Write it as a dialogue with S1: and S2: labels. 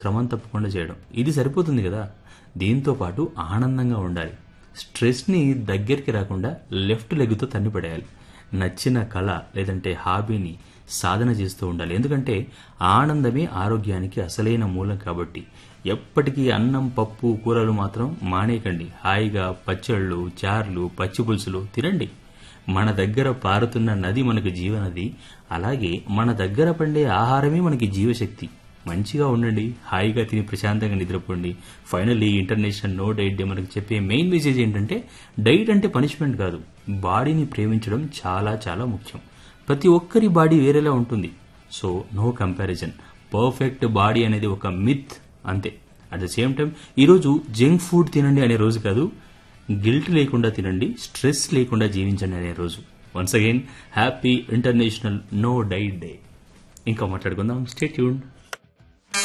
S1: క్రమం తప్పకుండా చేయడం ఇది సరిపోతుంది కదా దీంతో పాటు ఆనందంగా ఉండాలి స్ట్రెస్ని దగ్గరికి రాకుండా లెఫ్ట్ లెగ్తో తన్నిపడేయాలి నచ్చిన కళ లేదంటే హాబీని సాధన చేస్తూ ఉండాలి ఎందుకంటే ఆనందమే ఆరోగ్యానికి అసలైన మూలం కాబట్టి ఎప్పటికీ అన్నం పప్పు కూరలు మాత్రం మానేయకండి హాయిగా పచ్చళ్ళు చార్లు పచ్చి పులుసులు తినండి మన దగ్గర పారుతున్న నది మనకు జీవనది అలాగే మన దగ్గర పండే ఆహారమే మనకి జీవశక్తి మంచిగా ఉండండి హాయిగా తిని ప్రశాంతంగా నిద్రపోండి finally international no diet day మనకు చెప్పే మెయిన్ మెసేజ్ ఏంటంటే డైట్ అంటే పనిష్మెంట్ కాదు బాడీని ప్రేమించడం చాలా చాలా ముఖ్యం ప్రతి ఒక్కరి బాడీ వేరేలా ఉంటుంది so no comparison perfect body అనేది ఒక మిత్ అంతే అట్ ద సేమ్ టైం ఈరోజు జంక్ ఫుడ్ తినండి అనే రోజు కాదు గిల్ట్ లేకుండా తినండి స్ట్రెస్ లేకుండా జీవించండి అనే రోజు once again happy international no diet day ఇంకా మాట్లాడుకుందాం స్టే ట్యూన్